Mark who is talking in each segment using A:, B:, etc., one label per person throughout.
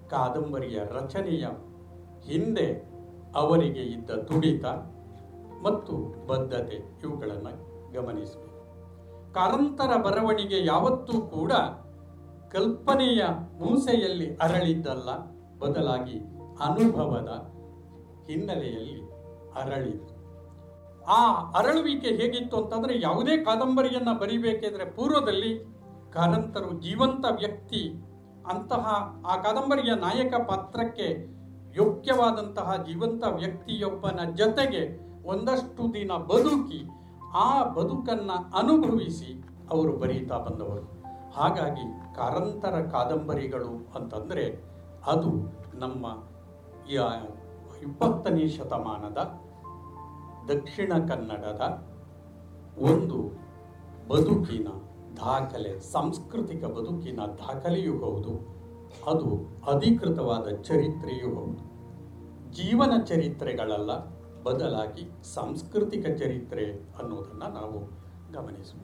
A: ಕಾದಂಬರಿಯ ರಚನೆಯ ಹಿಂದೆ ಅವರಿಗೆ ಇದ್ದ ತುಡಿತ ಮತ್ತು ಬದ್ಧತೆ ಇವುಗಳನ್ನು ಗಮನಿಸಬೇಕು ಕಾರಂತರ ಬರವಣಿಗೆ ಯಾವತ್ತೂ ಕೂಡ ಕಲ್ಪನೆಯ ಮೂಸೆಯಲ್ಲಿ ಅರಳಿದ್ದಲ್ಲ ಬದಲಾಗಿ ಅನುಭವದ ಹಿನ್ನೆಲೆಯಲ್ಲಿ ಅರಳಿತು ಆ ಅರಳುವಿಕೆ ಹೇಗಿತ್ತು ಅಂತಂದ್ರೆ ಯಾವುದೇ ಕಾದಂಬರಿಯನ್ನ ಬರಿಬೇಕಿದ್ರೆ ಪೂರ್ವದಲ್ಲಿ ಕಾರಂತರು ಜೀವಂತ ವ್ಯಕ್ತಿ ಅಂತಹ ಆ ಕಾದಂಬರಿಯ ನಾಯಕ ಪಾತ್ರಕ್ಕೆ ಯೋಗ್ಯವಾದಂತಹ ಜೀವಂತ ವ್ಯಕ್ತಿಯೊಬ್ಬನ ಜೊತೆಗೆ ಒಂದಷ್ಟು ದಿನ ಬದುಕಿ ಆ ಬದುಕನ್ನ ಅನುಭವಿಸಿ ಅವರು ಬರೀತಾ ಬಂದವರು ಹಾಗಾಗಿ ಕಾರಂತರ ಕಾದಂಬರಿಗಳು ಅಂತಂದ್ರೆ ಅದು ನಮ್ಮ ಯ- ಇಪ್ಪತ್ತನೇ ಶತಮಾನದ ದಕ್ಷಿಣ ಕನ್ನಡದ ಒಂದು ಬದುಕಿನ ದಾಖಲೆ ಸಾಂಸ್ಕೃತಿಕ ಬದುಕಿನ ದಾಖಲೆಯೂ ಹೌದು ಅದು ಅಧಿಕೃತವಾದ ಚರಿತ್ರೆಯೂ ಹೌದು ಜೀವನ ಚರಿತ್ರೆಗಳಲ್ಲ ಬದಲಾಗಿ ಸಾಂಸ್ಕೃತಿಕ ಚರಿತ್ರೆ ಅನ್ನೋದನ್ನು ನಾವು ಗಮನಿಸಬೇಕು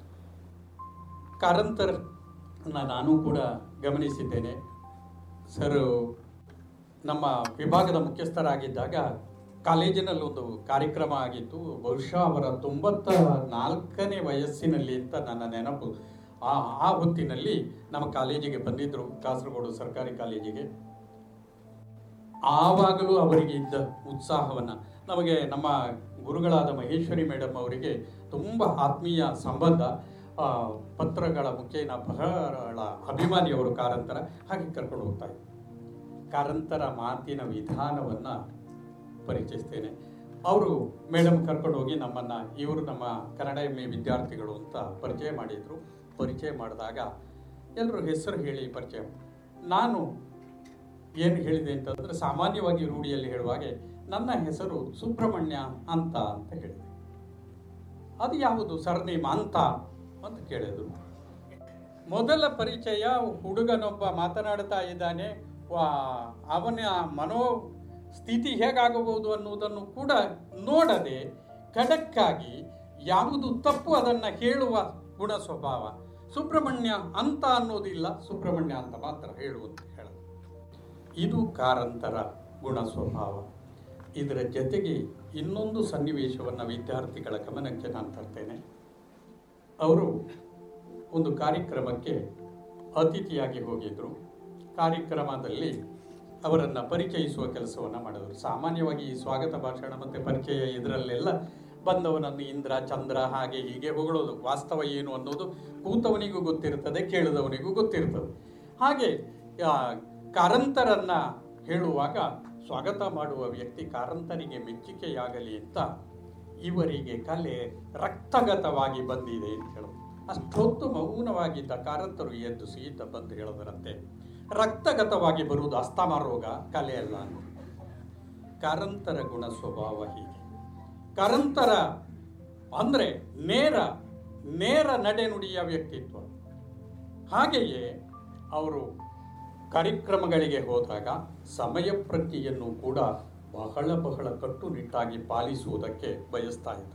A: ಕಾರಂತರನ್ನ ನಾನು ಕೂಡ ಗಮನಿಸಿದ್ದೇನೆ ಸರ್ ನಮ್ಮ ವಿಭಾಗದ ಮುಖ್ಯಸ್ಥರಾಗಿದ್ದಾಗ ಕಾಲೇಜಿನಲ್ಲಿ ಒಂದು ಕಾರ್ಯಕ್ರಮ ಆಗಿತ್ತು ಬಹುಶಃ ಅವರ ತೊಂಬತ್ತ ನಾಲ್ಕನೇ ವಯಸ್ಸಿನಲ್ಲಿ ಅಂತ ನನ್ನ ನೆನಪು ಆ ಆ ಹೊತ್ತಿನಲ್ಲಿ ನಮ್ಮ ಕಾಲೇಜಿಗೆ ಬಂದಿದ್ದರು ಕಾಸರಗೋಡು ಸರ್ಕಾರಿ ಕಾಲೇಜಿಗೆ ಆವಾಗಲೂ ಅವರಿಗೆ ಇದ್ದ ಉತ್ಸಾಹವನ್ನು ನಮಗೆ ನಮ್ಮ ಗುರುಗಳಾದ ಮಹೇಶ್ವರಿ ಮೇಡಮ್ ಅವರಿಗೆ ತುಂಬ ಆತ್ಮೀಯ ಸಂಬಂಧ ಆ, ಪತ್ರಗಳ ಮುಖೇನ ಬಹಳ ಅಭಿಮಾನಿ ಅವರು ಕಾರಂತರ ಹಾಗೆ ಕರ್ಕೊಂಡು ಹೋಗ್ತಾ ಇದ್ರು ಕಾರಂತರ ಮಾತಿನ ವಿಧಾನವನ್ನು ಪರಿಚಯಿಸ್ತೇನೆ ಅವರು ಮೇಡಮ್ ಕರ್ಕೊಂಡು ಹೋಗಿ ನಮ್ಮನ್ನು ಇವರು ನಮ್ಮ ಕನ್ನಡ ಎಮ್ ಎ ವಿದ್ಯಾರ್ಥಿಗಳು ಅಂತ ಪರಿಚಯ ಮಾಡಿದರು ಪರಿಚಯ ಮಾಡಿದಾಗ ಎಲ್ಲರೂ ಹೆಸರು ಹೇಳಿ ಪರಿಚಯ ನಾನು ಏನು ಹೇಳಿದೆ ಅಂತಂದ್ರೆ ಸಾಮಾನ್ಯವಾಗಿ ರೂಢಿಯಲ್ಲಿ ಹೇಳುವಾಗೆ ನನ್ನ ಹೆಸರು ಸುಬ್ರಹ್ಮಣ್ಯ ಅಂತ ಅಂತ ಹೇಳಿದೆ ಅದು ಯಾವುದು ಸರ್ನೇಮ್ ಅಂತ ಅಂತ ಕೇಳಿದ್ರು ಮೊದಲ ಪರಿಚಯ ಹುಡುಗನೊಬ್ಬ ಮಾತನಾಡ್ತಾ ಇದ್ದಾನೆ ವಾ ಅವನ ಮನೋ ಸ್ಥಿತಿ ಹೇಗಾಗಬಹುದು ಅನ್ನುವುದನ್ನು ಕೂಡ ನೋಡದೆ ಖಡಕ್ಕಾಗಿ ಯಾವುದು ತಪ್ಪು ಅದನ್ನು ಹೇಳುವ ಗುಣ ಸ್ವಭಾವ ಸುಬ್ರಹ್ಮಣ್ಯ ಅಂತ ಅನ್ನೋದಿಲ್ಲ ಸುಬ್ರಹ್ಮಣ್ಯ ಅಂತ ಮಾತ್ರ ಹೇಳುವಂತ ಹೇಳೋದು ಇದು ಕಾರಂತರ ಗುಣ ಸ್ವಭಾವ ಇದರ ಜೊತೆಗೆ ಇನ್ನೊಂದು ಸನ್ನಿವೇಶವನ್ನು ವಿದ್ಯಾರ್ಥಿಗಳ ಗಮನಕ್ಕೆ ನಾನು ತರ್ತೇನೆ ಅವರು ಒಂದು ಕಾರ್ಯಕ್ರಮಕ್ಕೆ ಅತಿಥಿಯಾಗಿ ಹೋಗಿದ್ರು ಕಾರ್ಯಕ್ರಮದಲ್ಲಿ ಅವರನ್ನು ಪರಿಚಯಿಸುವ ಕೆಲಸವನ್ನು ಮಾಡಿದರು ಸಾಮಾನ್ಯವಾಗಿ ಈ ಸ್ವಾಗತ ಭಾಷಣ ಮತ್ತು ಪರಿಚಯ ಇದರಲ್ಲೆಲ್ಲ ಬಂದವನನ್ನು ಇಂದ್ರ ಚಂದ್ರ ಹಾಗೆ ಹೀಗೆ ಹೊಗಳೋದು ವಾಸ್ತವ ಏನು ಅನ್ನೋದು ಕೂತವನಿಗೂ ಗೊತ್ತಿರ್ತದೆ ಕೇಳಿದವನಿಗೂ ಗೊತ್ತಿರ್ತದೆ ಹಾಗೆ ಆ, ಕಾರಂತರನ್ನ ಹೇಳುವಾಗ ಸ್ವಾಗತ ಮಾಡುವ ವ್ಯಕ್ತಿ ಕಾರಂತರಿಗೆ ಮೆಚ್ಚುಗೆಯಾಗಲಿ ಅಂತ ಇವರಿಗೆ ಕಲೆ ರಕ್ತಗತವಾಗಿ ಬಂದಿದೆ ಅಂತ ಹೇಳೋದು ಅಷ್ಟೊತ್ತು ಮೌನವಾಗಿದ್ದ ಕಾರಂತರು ಎದ್ದು ಸೀತ ಬಂದು ಹೇಳೋದರಂತೆ ರಕ್ತಗತವಾಗಿ ಬರುವುದು ಅಸ್ತಮ ರೋಗ ಕಲೆ ಅಲ್ಲ ಅಂತ. ಕಾರಂತರ ಗುಣ ಸ್ವಭಾವ ಹೀಗೆ ಕಾರಂತರ ಅಂದ್ರೆ ನೇರ ನೇರ ನಡೆನುಡಿಯ ವ್ಯಕ್ತಿತ್ವ ಹಾಗೆಯೇ ಅವರು ಕಾರ್ಯಕ್ರಮಗಳಿಗೆ ಹೋದಾಗ ಸಮಯ ಪ್ರಜ್ಞೆಯನ್ನು ಕೂಡ ಬಹಳ ಬಹಳ ಕಟ್ಟುನಿಟ್ಟಾಗಿ ಪಾಲಿಸುವುದಕ್ಕೆ ಬಯಸ್ತಾ ಇದ್ದರು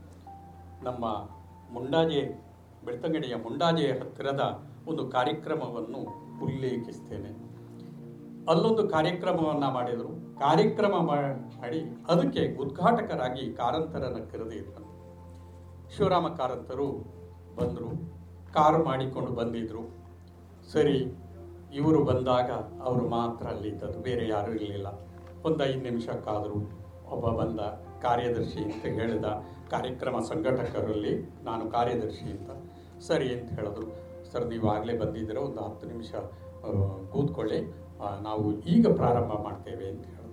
A: ನಮ್ಮ ಮುಂಡಾಜೆ ಬೆಳ್ತಂಗಡಿಯ ಮುಂಡಾಜೆಯ ಹತ್ತಿರದ ಒಂದು ಕಾರ್ಯಕ್ರಮವನ್ನು ಉಲ್ಲೇಖಿಸ್ತೇನೆ ಅಲ್ಲೊಂದು ಕಾರ್ಯಕ್ರಮವನ್ನು ಮಾಡಿದರು ಕಾರ್ಯಕ್ರಮ ಮಾಡಿ ಅದಕ್ಕೆ ಉದ್ಘಾಟಕರಾಗಿ ಕಾರಂತರನ್ನು ಕರೆದಿದ್ರು ಶಿವರಾಮ ಕಾರಂತರು ಬಂದರು ಕಾರು ಮಾಡಿಕೊಂಡು ಬಂದಿದ್ರು ಸರಿ ಇವರು ಬಂದಾಗ ಅವರು ಮಾತ್ರ ಅಲ್ಲಿದ್ದದ್ದು ಬೇರೆ ಯಾರೂ ಇರಲಿಲ್ಲ ಒಂದು ಐದು ನಿಮಿಷ ಕಾದರು ಒಬ್ಬ ಬಂದ ಕಾರ್ಯದರ್ಶಿ ಅಂತ ಹೇಳಿದ ಕಾರ್ಯಕ್ರಮ ಸಂಘಟಕರಲ್ಲಿ ನಾನು ಕಾರ್ಯದರ್ಶಿ ಅಂತ ಸರಿ ಅಂತ ಹೇಳಿದ್ರು ಸರ್ ನೀವು ಆಗಲೇ ಬಂದಿದ್ದೀರ ಒಂದು ಹತ್ತು ನಿಮಿಷ ಆ, ಕೂತ್ಕೊಳ್ಳಿ ಆ, ನಾವು ಈಗ ಪ್ರಾರಂಭ ಮಾಡ್ತೇವೆ ಅಂತ ಹೇಳಿದ್ರು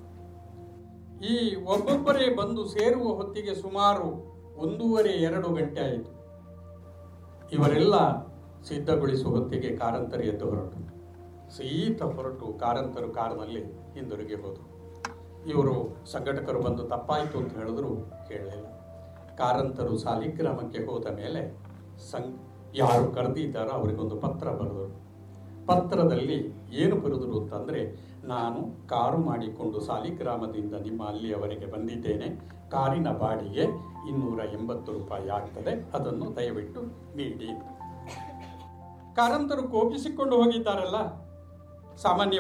A: ಈ ಒಬ್ಬೊಬ್ಬರೇ ಬಂದು ಸೇರುವ ಹೊತ್ತಿಗೆ ಸುಮಾರು ಒಂದೂವರೆ ಎರಡು ಗಂಟೆ ಆಯಿತು ಇವರೆಲ್ಲ ಸಿದ್ಧಗೊಳಿಸುವ ಹೊತ್ತಿಗೆ ಕಾರಂತರು ಎದ್ದು ಹೊರಟು ಸೀತ ಹೊರಟು ಕಾರಂತರು ಕಾರಿನಲ್ಲಿ ಹಿಂದಿರುಗಿ ಹೋದರು ಇವರು ಸಂಘಟಕರು ಬಂದು ತಪ್ಪಾಯಿತು ಅಂತ ಹೇಳಿದ್ರು ಕೇಳಲಿಲ್ಲ ಕಾರಂತರು ಸಾಲಿಗ್ರಾಮಕ್ಕೆ ಹೋದ ಮೇಲೆ ಸಂ ಯಾರು ಕರೆದಿದ್ದಾರೋ ಅವರಿಗೊಂದು ಪತ್ರ ಬರೆದರು ಪತ್ರದಲ್ಲಿ ಏನು ಬರೆದರು ಅಂತಂದರೆ ನಾನು ಕಾರು ಮಾಡಿಕೊಂಡು ಸಾಲಿಗ್ರಾಮದಿಂದ ನಿಮ್ಮ ಅಲ್ಲಿಯವರೆಗೆ ಬಂದಿದ್ದೇನೆ ಕಾರಿನ ಬಾಡಿಗೆ ಇನ್ನೂರ ಎಂಬತ್ತು ರೂಪಾಯಿ ಆಗ್ತದೆ ಅದನ್ನು ದಯವಿಟ್ಟು ನೀಡಿ ಕಾರಂತರು ಕೋಪಿಸಿಕೊಂಡು ಹೋಗಿದ್ದಾರಲ್ಲ ಸಾಮಾನ್ಯ